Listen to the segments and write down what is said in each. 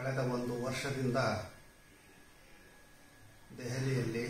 ಕಳೆದ ಒಂದು ವರ್ಷದಿಂದ ದೆಹಲಿಯಲ್ಲಿ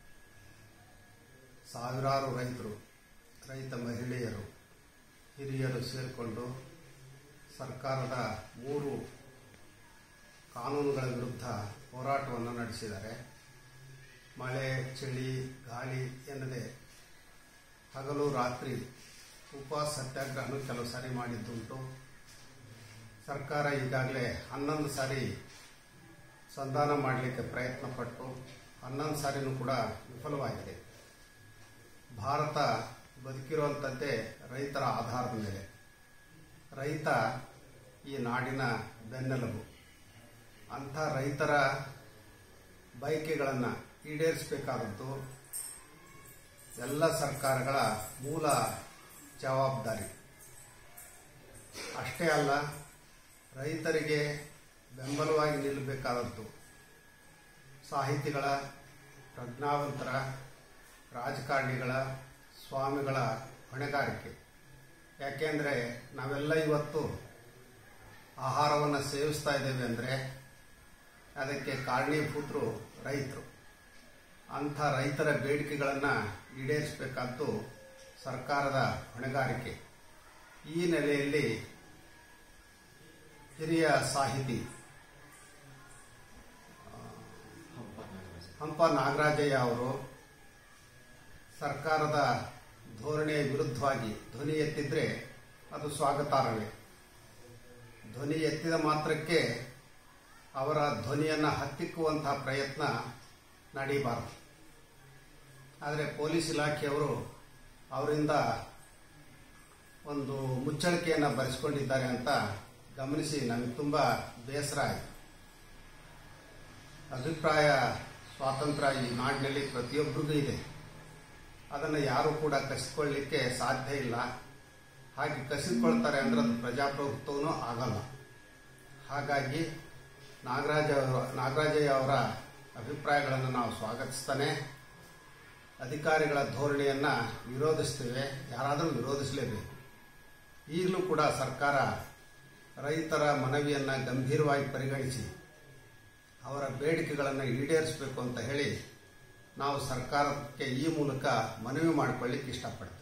ಸಾವಿರಾರು ರೈತರು ರೈತ ಮಹಿಳೆಯರು ಹಿರಿಯರು ಸೇರಿಕೊಂಡು ಸರ್ಕಾರದ ಮೂರು ಕಾನೂನುಗಳ ವಿರುದ್ಧ ಹೋರಾಟವನ್ನು ನಡೆಸಿದ್ದಾರೆ ಮಳೆ ಚಳಿ ಗಾಳಿ ಎನ್ನದೆ ಹಗಲು ರಾತ್ರಿ ಉಪವಾಸ ಸತ್ಯಾಗ್ರಹನೂ ಕೆಲವು ಸಾರಿ ಮಾಡಿದ್ದುಂಟು ಸರ್ಕಾರ ಈಗಾಗಲೇ ಹನ್ನೊಂದು ಸಾರಿ ಸಂಧಾನ ಮಾಡಲಿಕ್ಕೆ ಪ್ರಯತ್ನ ಪಟ್ಟು ಹನ್ನೊಂದು ಸಾರಿನೂ ಕೂಡ ವಿಫಲವಾಗಿದೆ ಭಾರತ ಬದುಕಿರುವಂಥದ್ದೇ ರೈತರ ಆಧಾರದ ಮೇಲೆ ರೈತ ಈ ನಾಡಿನ ಬೆನ್ನೆಲುಬು ಅಂಥ ರೈತರ ಬಯಕೆಗಳನ್ನು ಈಡೇರಿಸಬೇಕಾದದ್ದು ಎಲ್ಲ ಸರ್ಕಾರಗಳ ಮೂಲ ಜವಾಬ್ದಾರಿ ಅಷ್ಟೇ ಅಲ್ಲ ರೈತರಿಗೆ ಬೆಂಬಲವಾಗಿ ನಿಲ್ಲಬೇಕಾದದ್ದು ಸಾಹಿತಿಗಳ ಪ್ರಜ್ಞಾವಂತರ ರಾಜಕಾರಣಿಗಳ ಸ್ವಾಮಿಗಳ ಹೊಣೆಗಾರಿಕೆ ಯಾಕೆಂದರೆ ನಾವೆಲ್ಲ ಇವತ್ತು ಆಹಾರವನ್ನು ಸೇವಿಸ್ತಾ ಇದ್ದೇವೆ ಅಂದರೆ ಅದಕ್ಕೆ ಕಾರಣೀಭೂತರು ರೈತರು ಅಂಥ ರೈತರ ಬೇಡಿಕೆಗಳನ್ನು ಈಡೇರಿಸಬೇಕಾದ್ದು ಸರ್ಕಾರದ ಹೊಣೆಗಾರಿಕೆ ಈ ನೆಲೆಯಲ್ಲಿ ಹಿರಿಯ ಸಾಹಿತಿ ಹಂಪ ನಾಗರಾಜಯ್ಯ ಅವರು ಸರ್ಕಾರದ ಧೋರಣೆಯ ವಿರುದ್ಧವಾಗಿ ಧ್ವನಿ ಎತ್ತಿದ್ರೆ ಅದು ಸ್ವಾಗತಾರ್ಹವೇ ಧ್ವನಿ ಎತ್ತಿದ ಮಾತ್ರಕ್ಕೆ ಅವರ ಧ್ವನಿಯನ್ನು ಹತ್ತಿಕ್ಕುವಂತಹ ಪ್ರಯತ್ನ ನಡೀಬಾರದು ಆದರೆ ಪೊಲೀಸ್ ಇಲಾಖೆಯವರು ಅವರಿಂದ ಒಂದು ಮುಚ್ಚಳಿಕೆಯನ್ನು ಬರೆಸಿಕೊಂಡಿದ್ದಾರೆ ಅಂತ ಗಮನಿಸಿ ನನಗೆ ತುಂಬ ಬೇಸರ ಆಯಿತು ಅಭಿಪ್ರಾಯ ಸ್ವಾತಂತ್ರ್ಯ ಈ ನಾಡಿನಲ್ಲಿ ಪ್ರತಿಯೊಬ್ಬರಿಗೂ ಇದೆ ಅದನ್ನು ಯಾರೂ ಕೂಡ ಕಸಿಕೊಳ್ಳಿಕ್ಕೆ ಸಾಧ್ಯ ಇಲ್ಲ ಹಾಗೆ ಕಸಿಕೊಳ್ತಾರೆ ಅಂದ್ರೆ ಅದು ಪ್ರಜಾಪ್ರಭುತ್ವನೂ ಆಗಲ್ಲ ಹಾಗಾಗಿ ನಾಗರಾಜ ನಾಗರಾಜಯ್ಯ ಅವರ ಅಭಿಪ್ರಾಯಗಳನ್ನು ನಾವು ಸ್ವಾಗತಿಸ್ತಾನೆ ಅಧಿಕಾರಿಗಳ ಧೋರಣೆಯನ್ನು ವಿರೋಧಿಸ್ತೇವೆ ಯಾರಾದರೂ ವಿರೋಧಿಸಲೇಬೇಕು ಈಗಲೂ ಕೂಡ ಸರ್ಕಾರ ರೈತರ ಮನವಿಯನ್ನು ಗಂಭೀರವಾಗಿ ಪರಿಗಣಿಸಿ ಅವರ ಬೇಡಿಕೆಗಳನ್ನು ಈಡೇರಿಸಬೇಕು ಅಂತ ಹೇಳಿ ನಾವು ಸರ್ಕಾರಕ್ಕೆ ಈ ಮೂಲಕ ಮನವಿ ಮಾಡಿಕೊಳ್ಳಿಕ್ಕೆ ಇಷ್ಟಪಡ್ತೇವೆ